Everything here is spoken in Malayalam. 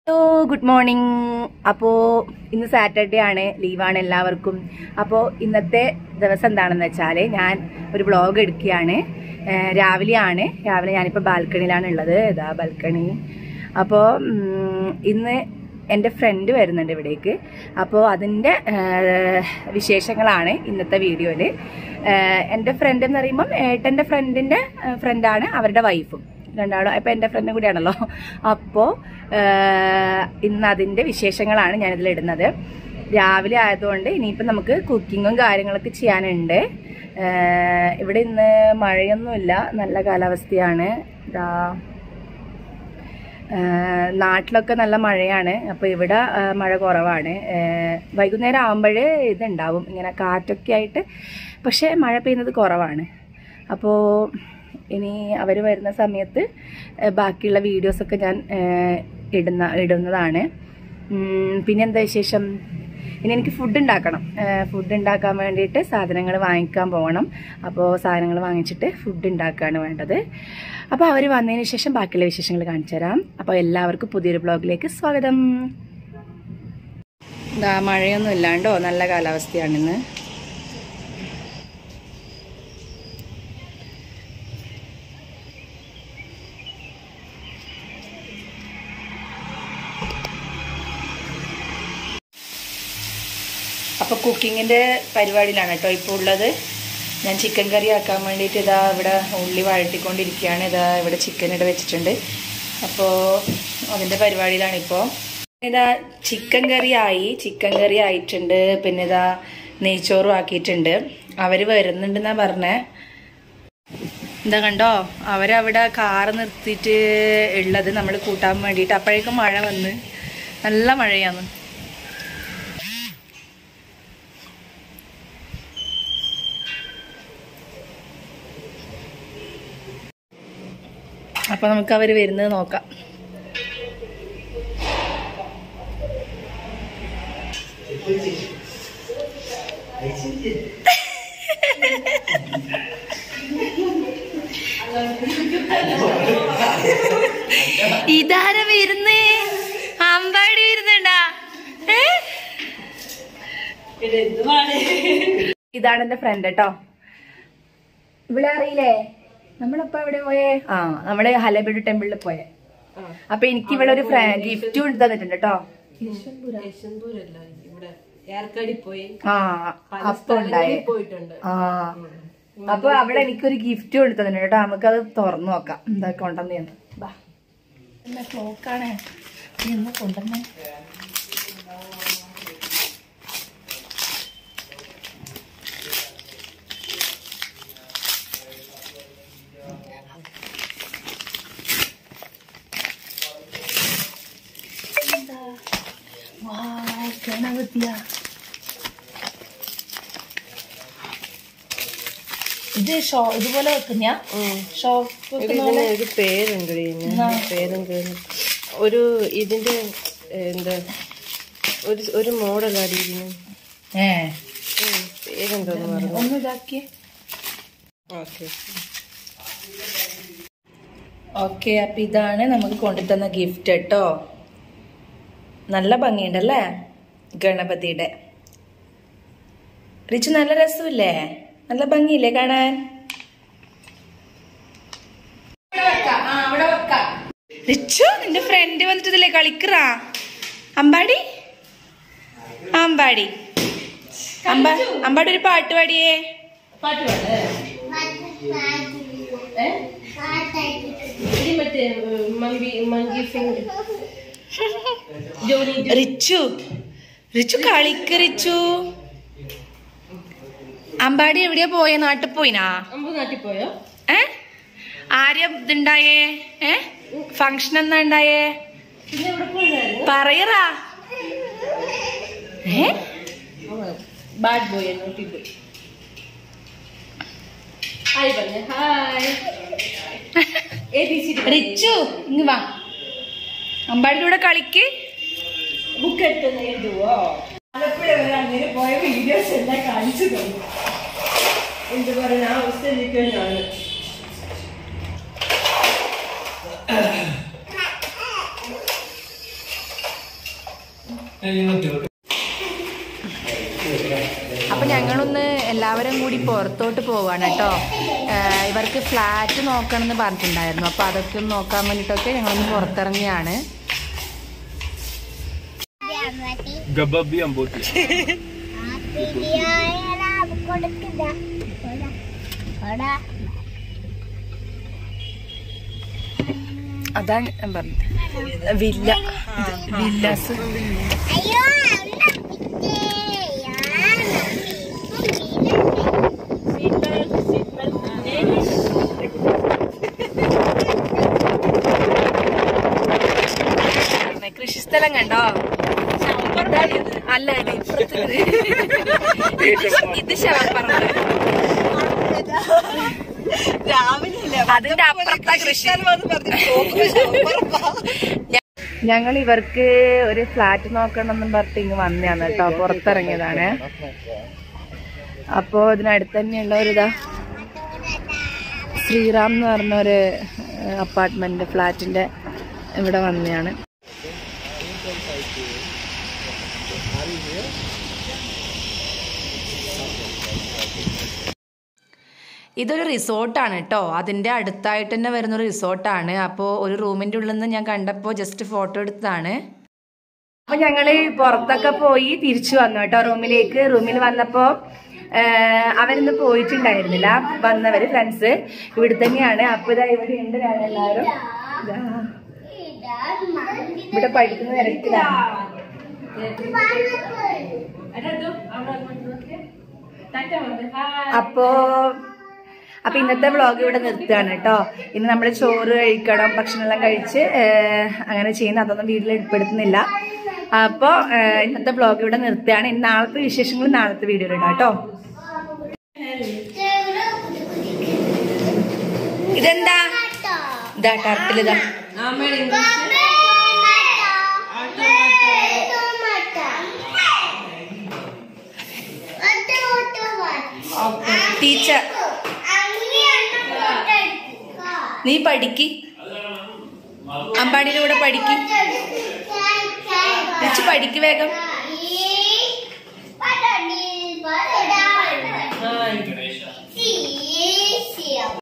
ഹലോ ഗുഡ് മോർണിംഗ് അപ്പോൾ ഇന്ന് സാറ്റർഡേ ആണ് ലീവാണ് എല്ലാവർക്കും അപ്പോൾ ഇന്നത്തെ ദിവസം എന്താണെന്ന് വെച്ചാൽ ഞാൻ ഒരു വ്ളോഗ് എടുക്കുകയാണ് ഏഹ് രാവിലെയാണ് രാവിലെ ഞാനിപ്പോൾ ബാൽക്കണിയിലാണ് ഉള്ളത് ഇതാ ബാൽക്കണി അപ്പോൾ ഉം, ഇന്ന് എൻ്റെ ഫ്രണ്ട് വരുന്നുണ്ട് ഇവിടേക്ക് അപ്പോൾ അതിൻ്റെ ഏഹ്, വിശേഷങ്ങളാണ് ഇന്നത്തെ വീഡിയോയിൽ എൻ്റെ ഫ്രണ്ട് എന്ന് പറയുമ്പം ഏട്ടൻ്റെ ഫ്രണ്ടിൻ്റെ ഫ്രണ്ടാണ് അവരുടെ വൈഫും രണ്ടാളും ഇപ്പം എൻ്റെ ഫ്രണ്ടും കൂടിയാണല്ലോ അപ്പോൾ ഇന്ന് അതിൻ്റെ വിശേഷങ്ങളാണ് ഞാനിതിൽ ഇടുന്നത് രാവിലെ ആയതുകൊണ്ട് ഇനിയിപ്പം നമുക്ക് കുക്കിങ്ങും കാര്യങ്ങളൊക്കെ ചെയ്യാനുണ്ട് ഏഹ് ഇവിടെ ഇന്ന് മഴയൊന്നുമില്ല നല്ല കാലാവസ്ഥയാണ് ഇതാ ഏഹ് നാട്ടിലൊക്കെ നല്ല മഴയാണ് അപ്പോൾ ഇവിടെ ഏഹ് മഴ കുറവാണ് ഏഹ് വൈകുന്നേരം ആകുമ്പോൾ ഇതുണ്ടാവും ഇങ്ങനെ കാറ്റൊക്കെ ആയിട്ട് പക്ഷേ മഴ പെയ്യുന്നത് കുറവാണ് അപ്പോൾ ഇനി അവർ വരുന്ന സമയത്ത് ഏഹ് ബാക്കിയുള്ള വീഡിയോസൊക്കെ ഞാൻ ഏഹ് ഇടുന്ന ഇടുന്നതാണ് ഉം, പിന്നെ എന്താ വിശേഷം ഇനി എനിക്ക് ഫുഡ് ഉണ്ടാക്കണം ഫുഡ് ഉണ്ടാക്കാൻ വേണ്ടിയിട്ട് സാധനങ്ങൾ വാങ്ങിക്കാൻ പോകണം അപ്പോൾ സാധനങ്ങൾ വാങ്ങിച്ചിട്ട് ഫുഡ് ഉണ്ടാക്കുകയാണ് വേണ്ടത് അപ്പോൾ അവർ വന്നതിന് ശേഷം ബാക്കിയുള്ള വിശേഷങ്ങൾ കാണിച്ചു തരാം അപ്പോൾ എല്ലാവർക്കും പുതിയൊരു ബ്ലോഗിലേക്ക് സ്വാഗതം ഇതാ മഴയൊന്നും ഇല്ലാണ്ടോ നല്ല കാലാവസ്ഥയാണിന്ന് അപ്പോൾ കുക്കിങ്ങിൻ്റെ പരിപാടിയിലാണ് കേട്ടോ ഇപ്പോൾ ഉള്ളത് ഞാൻ ചിക്കൻ കറി ആക്കാൻ വേണ്ടിയിട്ട് ഇതാ ഇവിടെ ഉള്ളി വഴട്ടിക്കൊണ്ടിരിക്കുകയാണ് ഇതാ ഇവിടെ ചിക്കൻ ഇവിടെ വെച്ചിട്ടുണ്ട് അപ്പോൾ അതിൻ്റെ പരിപാടിയിലാണ് ഇപ്പോൾ ഇതാ ചിക്കൻ കറി ആയി ചിക്കൻ കറി ആയിട്ടുണ്ട് പിന്നെ ഇതാ നെയ്ച്ചോറും ആക്കിയിട്ടുണ്ട് അവർ വരുന്നുണ്ടെന്നാ പറഞ്ഞേ എന്താ കണ്ടോ അവരവിടെ കാറ് നിർത്തിയിട്ട് ഉള്ളത് നമ്മൾ കൂട്ടാൻ വേണ്ടിയിട്ട് അപ്പോഴേക്കും മഴ വന്ന് നല്ല മഴയാണ് അപ്പൊ നമുക്ക് അവര് വരുന്നത് നോക്കാം ഇതാര വരുന്നേ അമ്പാടി വരുന്നുണ്ടാ ഏ? ഇതാണ് എന്റെ ഫ്രണ്ട് കേട്ടോ ഇവിടെ അറിയില്ലേ നമ്മളിപ്പോ എവിടെ പോയേ ആ നമ്മള് ഹലബിഡ് ടെമ്പിളിൽ പോയേ അപ്പൊ എനിക്ക് ഇവിടെ ഒരു ഗിഫ്റ്റ് കൊണ്ട് തന്നിട്ടുണ്ട് കേട്ടോ യശന്തൂരല്ല ഇവിടെ ഏർക്കാടി പോയി ആ അപ്പൊ ഉണ്ടായേ പോയിട്ടുണ്ട് ആ അപ്പൊ അവിടെ എനിക്കൊരു ഗിഫ്റ്റ് കൊണ്ട് തന്നിട്ടുണ്ട് കേട്ടോ നമുക്കത് തുറന്നു നോക്കാം എന്താ കൊണ്ടുവന്ന് എന്ന് ബാ എന്താ ക്ലോക്കാണ് എന്ന് കൊണ്ടുവന്നേ വാവ്, ഗണപതിയാ ഇത് ഷോ ഇതുപോലെ വെക്കുന്ന ഷോ വെക്കുന്ന പോലെ ഒരു പേരുണ്ട് ഇതിന്. പേരെന്ത് ഒരു ഇതിന്റെ ഏ, എന്താ ഒരു ഒരു മോഡലാണ് ഇതിന് ഏ ഉം, പേരെന്തോന്ന് പറഞ്ഞു ഒന്ന് ഇതാക്കിയേ ഓക്കെ ഓക്കെ അപ്പൊ ഇതാണ് നമുക്ക് കൊണ്ടുതന്ന ഗിഫ്റ്റ് കേട്ടോ നല്ല ഭംഗിയുണ്ടല്ലേ ഗണപതിയുടെ റിച്ച് നല്ല രസമില്ലേ നല്ല ഭംഗിയില്ലേ കാണാൻ റിച്ചു നിന്റെ ഫ്രണ്ട് വന്നിട്ടില്ലേ കളിക്കറാ അമ്പാടി അമ്പാടി അമ്പ അമ്പാടി ഒരു പാട്ട് പാടിയേ മറ്റേ മങ്കി മങ്കി ഫിംഗർ ജോലി റിച്ചു റിച്ചു കളിക്ക് റിച്ചു അമ്പാടി എവിടെയാ പോയ നാട്ടിൽ പോയിനാ അമ്പത് നാട്ടിൽ പോയോ ഏ ആര്യ ഇതുണ്ടായേ ഏ ഫങ്ഷൻ എന്നാ ഉണ്ടായേ പിന്നെ എവിടെ പോയതായിരുന്നു പറയറാ a bad boy naughty boy hi പറഞ്ഞേ hi A B C Richu ഇങ്ങ് വാ അമ്പാടിയുടെ കൂടെ കളിക്ക് ബുക്ക് എടുത്തൊന്ന് എഴുതുവോ ആലപ്പുഴ വരെ അങ്ങനെ പോയ വീഡിയോസ് എല്ലാം കാണിച്ചു തന്നു എന്ത് പറയുന്ന ആ അവസ്ഥ ഇരിക്കുകയാണ് അപ്പൊ ഞങ്ങളൊന്ന് എല്ലാവരും കൂടി പുറത്തോട്ട് പോവാണ് കേട്ടോ ഏഹ് ഇവർക്ക് ഫ്ലാറ്റ് നോക്കണം എന്ന് പറഞ്ഞിട്ടുണ്ടായിരുന്നു അപ്പൊ അതൊക്കെ ഒന്ന് നോക്കാൻ വേണ്ടിട്ടൊക്കെ ഞങ്ങളൊന്ന് പുറത്തിറങ്ങിയാണ് ഗബബി അമ്പോട്ടി അതാണ് ഞാൻ പറഞ്ഞത് വില്ല വില്ലാസ് കൃഷിസ്ഥലം കണ്ടോ അല്ല അല്ല ഇപ്പുറത്ത് ഇത് ശവപ്പറമ്പ് രാവിലെ അതിന്റെ അപ്പുറത്താ കൃഷി ഞങ്ങൾ ഇവർക്ക് ഒരു ഫ്ലാറ്റ് നോക്കണം എന്നും പറഞ്ഞിട്ട് ഇങ്ങ് വന്നതാണ് കേട്ടോ പുറത്തിറങ്ങിയതാണ് അപ്പോ ഇതിനടുത്ത് തന്നെയുള്ള ഒരു ഇതാ ശ്രീറാം എന്ന് പറഞ്ഞ ഒരു അപ്പാർട്ട്മെന്റ് ഫ്ലാറ്റിന്റെ ഇവിടെ വന്നതാണ് ഇതൊരു റിസോർട്ടാണ് കേട്ടോ അതിൻ്റെ അടുത്തായിട്ട് തന്നെ വരുന്ന ഒരു റിസോർട്ടാണ് അപ്പോൾ ഒരു റൂമിൻ്റെ ഉള്ളിൽ നിന്ന് ഞാൻ കണ്ടപ്പോൾ ജസ്റ്റ് ഫോട്ടോ എടുത്തതാണ് അപ്പോൾ ഞങ്ങൾ പുറത്തൊക്കെ പോയി തിരിച്ചു വന്നു കേട്ടോ റൂമിലേക്ക് റൂമിൽ വന്നപ്പോൾ അവരിന്ന് പോയിട്ടുണ്ടായിരുന്നില്ല വന്നവര് ഫ്രണ്ട്സ് ഇവിടെ തന്നെയാണ് അപ്പോൾ ഇതാ ഇവിടെ ഉണ്ട് എല്ലാവരും ഇതാ. ഇവിടെ പഠിക്കുന്ന തിരക്കിലാണ് അപ്പോ അപ്പൊ ഇന്നത്തെ വ്ളോഗ് ഇവിടെ നിർത്തുകയാണ് കേട്ടോ ഇന്ന് നമ്മൾ ചോറ് കഴിക്കണം ഭക്ഷണമെല്ലാം കഴിച്ച് ഏഹ്, അങ്ങനെ ചെയ്യുന്ന അതൊന്നും വീട്ടിൽ ഉൾപ്പെടുത്തുന്നില്ല അപ്പോ ഏഹ്, ഇന്നത്തെ വ്ളോഗ് ഇവിടെ നിർത്തുകയാണ് ഇന്ന് നാളത്തെ വിശേഷങ്ങൾ നാളത്തെ വീഡിയോയിൽ ഇടാം കേട്ടോ ഇതെന്താ ഇതാ ടർട്ടിലിതാ അമ്മയുടെ ഇംഗ്ലീഷ് ടീച്ചർ നീ പഠിക്ക് അമ്പാടിയുടെ കൂടെ പഠിക്ക് തിരിച്ച് പഠിക്ക് വേഗം